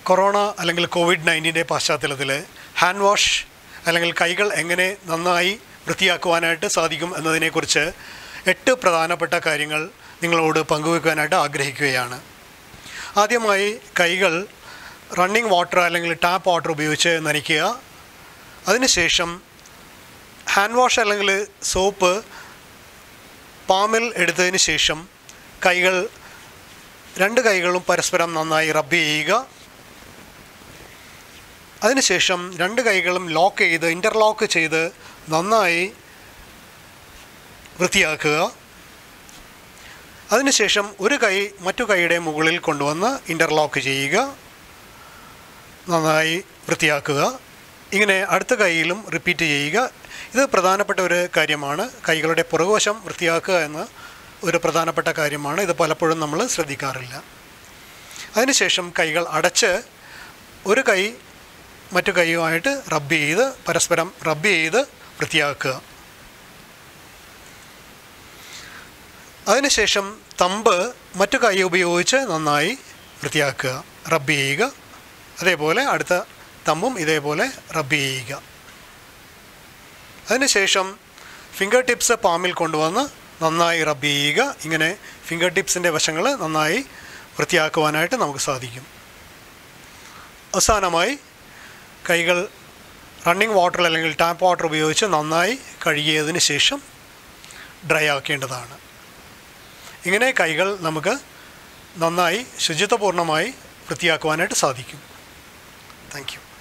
corona അല്ലെങ്കിൽ Covid നയൻറ്റീൻ്റെ പശ്ചാത്തലത്തിൽ hand wash അല്ലെങ്കിൽ കൈകൾ എങ്ങനെ നന്നായി വൃത്തിയാക്കുവാനായിട്ട് സാധിക്കും എന്നതിനെക്കുറിച്ച് എട്ട് പ്രധാനപ്പെട്ട കാര്യങ്ങൾ നിങ്ങളോട് പങ്കുവെക്കുവാനായിട്ട് ആഗ്രഹിക്കുകയാണ് ആദ്യമായി കൈകൾ റണ്ണിങ് വാട്ടർ അല്ലെങ്കിൽ ടാപ്പ് വാട്ടർ ഉപയോഗിച്ച് നനയ്ക്കുക അതിനുശേഷം ഹാൻഡ് വാഷ് അല്ലെങ്കിൽ സോപ്പ് പാമിൽ എടുത്തതിന് ശേഷം കൈകൾ രണ്ട് കൈകളും പരസ്പരം നന്നായി റബ്ബ് ചെയ്യുക അതിനുശേഷം രണ്ട് കൈകളും ലോക്ക് ചെയ്ത് ഇൻ്റർലോക്ക് ചെയ്ത് നന്നായി വൃത്തിയാക്കുക അതിനുശേഷം ഒരു കൈ മറ്റു കൈയുടെ മുകളിൽ കൊണ്ടുവന്ന് ഇൻ്റർലോക്ക് ചെയ്യുക നന്നായി വൃത്തിയാക്കുക ഇങ്ങനെ അടുത്ത കൈയിലും റിപ്പീറ്റ് ചെയ്യുക ഇത് പ്രധാനപ്പെട്ട ഒരു കാര്യമാണ് കൈകളുടെ പുറകുവശം വൃത്തിയാക്കുക എന്ന ഒരു പ്രധാനപ്പെട്ട കാര്യമാണ് ഇത് പലപ്പോഴും നമ്മൾ ശ്രദ്ധിക്കാറില്ല അതിനുശേഷം കൈകൾ അടച്ച് ഒരു കൈ മറ്റു കൈയുമായിട്ട് റബ്ബ് ചെയ്ത് പരസ്പരം റബ്ബ് ചെയ്ത് വൃത്തിയാക്കുക അതിനുശേഷം തമ്പ് മറ്റു കൈ ഉപയോഗിച്ച് നന്നായി വൃത്തിയാക്കുക റബ്ബ് ചെയ്യുക അതേപോലെ അടുത്ത തമ്പും ഇതേപോലെ റബ്ബ് ചെയ്യുക അതിനുശേഷം ഫിംഗർ ടിപ്സ് പാമിൽ കൊണ്ടുവന്ന് നന്നായി റബ്ബ് ചെയ്യുക ഇങ്ങനെ ഫിംഗർ ടിപ്സിൻ്റെ വശങ്ങൾ നന്നായി വൃത്തിയാക്കുവാനായിട്ട് നമുക്ക് സാധിക്കും അവസാനമായി കൈകൾ റണ്ണിങ് വാട്ടർ അല്ലെങ്കിൽ ടാപ്പ് വാട്ടർ ഉപയോഗിച്ച് നന്നായി കഴുകിയതിന് ശേഷം ഡ്രൈ ആക്കേണ്ടതാണ് ഇങ്ങനെ കൈകൾ നമുക്ക് നന്നായി ശുചിത്വപൂർണ്ണമായി വൃത്തിയാക്കുവാനായിട്ട് സാധിക്കും താങ്ക് യു